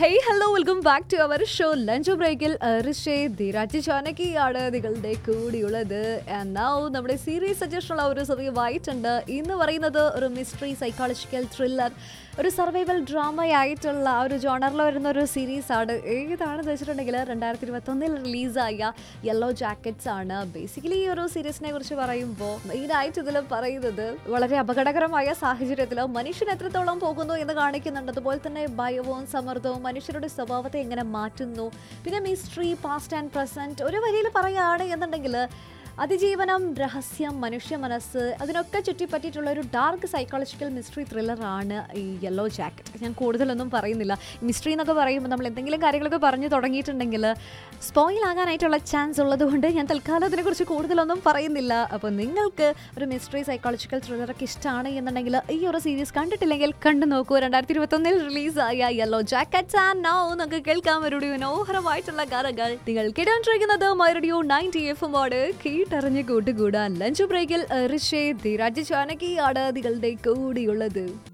hey hello welcome back to our show lunch ബ്രേക്കിൽ ഋഷേ ധീരാജ് ചാനകിയാണ് നിങ്ങളുടെ കൂടിയുള്ളത് നൗ നമ്മുടെ സീരീസ് സജഷനുള്ള ഒരു സമയമായിട്ടുണ്ട് ഇന്ന് പറയുന്നത് ഒരു മിസ്റ്ററി സൈക്കോളജിക്കൽ ത്രില്ലർ ഒരു സർവൈവൽ ഡ്രാമയായിട്ടുള്ള ആ ഒരു ജോണറിൽ വരുന്ന ഒരു സീരീസ് ആണ് ഏതാണെന്ന് വെച്ചിട്ടുണ്ടെങ്കിൽ രണ്ടായിരത്തി ഇരുപത്തൊന്നിൽ റിലീസായ യെല്ലോ ജാക്കറ്റ്സ് ആണ് ബേസിക്കലി ഈ ഒരു സീരീസിനെ കുറിച്ച് പറയുമ്പോൾ മെയിനായിട്ട് ഇതിൽ പറയുന്നത് വളരെ അപകടകരമായ സാഹചര്യത്തിൽ മനുഷ്യൻ എത്രത്തോളം പോകുന്നു എന്ന് കാണിക്കുന്നുണ്ട് അതുപോലെ തന്നെ ഭയവും സമ്മർദ്ദവും മനുഷ്യരുടെ സ്വഭാവത്തെ എങ്ങനെ മാറ്റുന്നു പിന്നെ മിസ്റ്ററി പാസ്റ്റ് ആൻഡ് പ്രസന്റ് ഒരു വരിയിൽ പറയുകയാണ് എന്നുണ്ടെങ്കിൽ അതിജീവനം രഹസ്യം മനുഷ്യ മനസ്സ് അതിനൊക്കെ ചുറ്റിപ്പറ്റിയിട്ടുള്ള ഒരു ഡാർക്ക് സൈക്കോളജിക്കൽ മിസ്റ്ററി ത്രില്ലറാണ് ഈ യെല്ലോ ജാക്കറ്റ് ഞാൻ കൂടുതലൊന്നും പറയുന്നില്ല മിസ്റ്ററി എന്നൊക്കെ പറയുമ്പോൾ നമ്മൾ എന്തെങ്കിലും കാര്യങ്ങളൊക്കെ പറഞ്ഞു തുടങ്ങിയിട്ടുണ്ടെങ്കിൽ സ്പോയിൽ ആകാനായിട്ടുള്ള ചാൻസ് ഉള്ളതുകൊണ്ട് ഞാൻ തൽക്കാലം അതിനെക്കുറിച്ച് കൂടുതലൊന്നും പറയുന്നില്ല അപ്പോൾ നിങ്ങൾക്ക് ഒരു മിസ്റ്ററി സൈക്കോളജിക്കൽ ത്രില്ലറൊക്കെ ഇഷ്ടമാണ് എന്നുണ്ടെങ്കിൽ ഈ ഒരു സീരീസ് കണ്ടിട്ടില്ലെങ്കിൽ കണ്ടു നോക്കൂ രണ്ടായിരത്തി ഇരുപത്തൊന്നിൽ റിലീസായ യെല്ലോ ജാക്കറ്റ്സ് ആൻഡ് നൗ നമുക്ക് കേൾക്കാൻ ഒരു മനോഹരമായിട്ടുള്ള ഗാനങ്ങൾ നിങ്ങൾ കേട്ടുകൊണ്ടിരിക്കുന്നത് മൈറഡിയോ നയൻറ്റി എഫ് മോഡ് കേട്ടറിഞ്ഞ് കൂട്ടുകൂടാൻ ലഞ്ച് ബ്രേക്കിൽ ഋഷേ ധീരാജ് ചാനകിയാണ് നിങ്ങളുടെ കൂടിയുള്ളത്